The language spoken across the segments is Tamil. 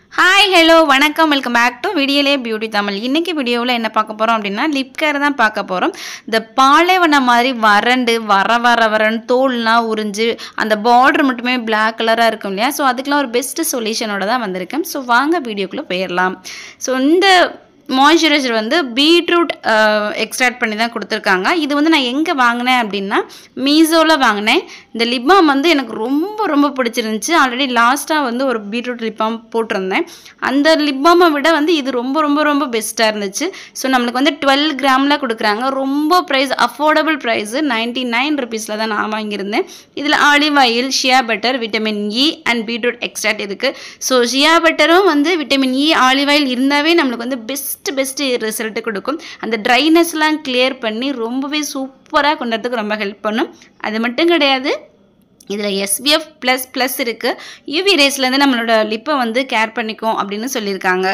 ஹாய் ஹலோ வணக்கம் வெல்கம் பேக் டு வீடியோலே பியூட்டி தமிழ் இன்றைக்கி வீடியோவில் என்ன பார்க்க போகிறோம் அப்படின்னா லிப் கேர் தான் பார்க்க போகிறோம் இந்த பாலைவனம் மாதிரி வறண்டு வர வர வரன்னு தோல்லாம் உறிஞ்சு அந்த பார்டர் மட்டுமே பிளாக் கலராக இருக்கும் இல்லையா ஸோ அதுக்கெலாம் ஒரு பெஸ்ட் சொல்யூஷனோட தான் வந்திருக்கேன் ஸோ வாங்க வீடியோக்குள்ளே போயிடலாம் ஸோ இந்த மாய்ஸ்சரைசர் வந்து பீட்ரூட் எக்ஸ்ட்ராக்ட் பண்ணி தான் கொடுத்துருக்காங்க இது வந்து நான் எங்கே வாங்கினேன் அப்படின்னா மீஷோவில் வாங்கினேன் இந்த லிப் பாம் வந்து எனக்கு ரொம்ப ரொம்ப பிடிச்சிருந்துச்சு ஆல்ரெடி லாஸ்ட்டாக வந்து ஒரு பீட்ரூட் லிப் பாம் போட்டிருந்தேன் அந்த லிப் பாமை விட வந்து இது ரொம்ப ரொம்ப ரொம்ப பெஸ்ட்டாக இருந்துச்சு ஸோ நம்மளுக்கு வந்து டுவெல் கிராமில் கொடுக்குறாங்க ரொம்ப price affordable price ninety nine ருபீஸில் தான் நான் வாங்கியிருந்தேன் இதில் olive oil shea butter vitamin E and beetroot extract இருக்குது ஸோ ஷியா பட்டரும் வந்து விட்டமின் இ ஆலிவ் ஆயில் இருந்தாவே நம்மளுக்கு வந்து பெஸ்ட் பெஸ்ட் ரிசல்ட்டு கொடுக்கும் அந்த ட்ரைனஸ்லாம் கிளியர் பண்ணி ரொம்பவே சூப்பராக கொண்டதுக்கு ரொம்ப ஹெல்ப் பண்ணும் அது மட்டும் கிடையாது இதில் எஸ்பிஎஃப் ப்ளஸ் ப்ளஸ் இருக்குது யூவி ரேஸ்லேருந்து நம்மளோட லிப்பை வந்து கேர் பண்ணிக்கும் அப்படின்னு சொல்லியிருக்காங்க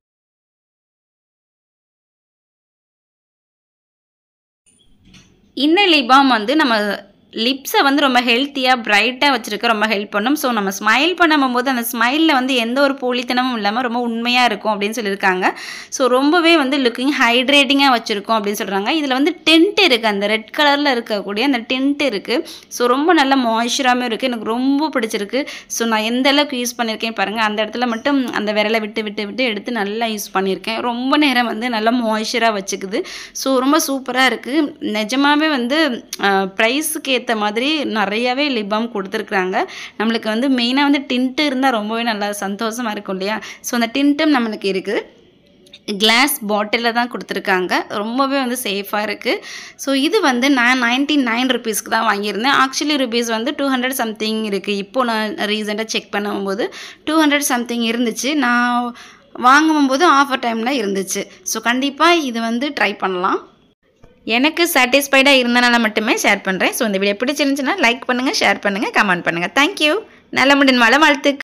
இந்த லிபாம் வந்து நம்ம லிப்ஸை வந்து ரொம்ப ஹெல்த்தியாக ப்ரைட்டாக வச்சுருக்க ரொம்ப ஹெல்ப் பண்ணும் ஸோ நம்ம ஸ்மைல் பண்ணும்போது அந்த ஸ்மைலில் வந்து எந்த ஒரு போலித்தனமும் இல்லாமல் ரொம்ப உண்மையாக இருக்கும் அப்படின்னு சொல்லியிருக்காங்க ஸோ ரொம்பவே வந்து லுக்கிங் ஹைட்ரேட்டிங்காக வச்சுருக்கோம் அப்படின்னு சொல்கிறாங்க இதில் வந்து டென்ட் இருக்குது அந்த ரெட் கலரில் இருக்கக்கூடிய அந்த டென்ட் இருக்குது ஸோ ரொம்ப நல்ல மாய்ஸ்சராகவும் இருக்குது எனக்கு ரொம்ப பிடிச்சிருக்கு ஸோ நான் எந்த அளவுக்கு யூஸ் பண்ணியிருக்கேன் பாருங்கள் அந்த இடத்துல மட்டும் அந்த விரலை விட்டு விட்டு விட்டு எடுத்து நல்லா யூஸ் பண்ணியிருக்கேன் ரொம்ப நேரம் வந்து நல்லா மாய்ஸ்சராக வச்சுக்குது ஸோ ரொம்ப சூப்பராக இருக்குது நிஜமாகவே வந்து ப்ரைஸுக்கு ஏற்ற மாதிரி நிறையாவே லிபாம் கொடுத்துருக்குறாங்க நம்மளுக்கு வந்து மெயினாக வந்து டின்ட்டு இருந்தால் ரொம்பவே நல்லா சந்தோஷமாக இருக்கும் இல்லையா ஸோ அந்த டின்ட்டும் நம்மளுக்கு இருக்குது கிளாஸ் பாட்டிலில் தான் கொடுத்துருக்காங்க ரொம்பவே வந்து சேஃபாக இருக்குது ஸோ இது வந்து நான் நைன்ட்டி நைன் ருபீஸ்க்கு தான் வாங்கியிருந்தேன் ஆக்சுவலி ருபீஸ் வந்து டூ ஹண்ட்ரட் சம்திங் இருக்குது இப்போது நான் ரீசெண்டாக செக் பண்ணும்போது டூ ஹண்ட்ரட் சம்திங் இருந்துச்சு நான் வாங்கும்போது ஆஃபர் டைமில் இருந்துச்சு ஸோ கண்டிப்பாக இது வந்து ட்ரை பண்ணலாம் எனக்கு சாட்டிஸ்ஃபைடாக இருந்தனால மட்டுமே ஷேர் பண்ணுறேன் ஸோ இந்த வீடியோ பிடிச்சிருந்துச்சுன்னா லைக் பண்ணுங்கள் ஷேர் பண்ணுங்கள் கமெண்ட் பண்ணுங்கள் தேங்க்யூ நல்ல முடின் மழை வாழ்த்து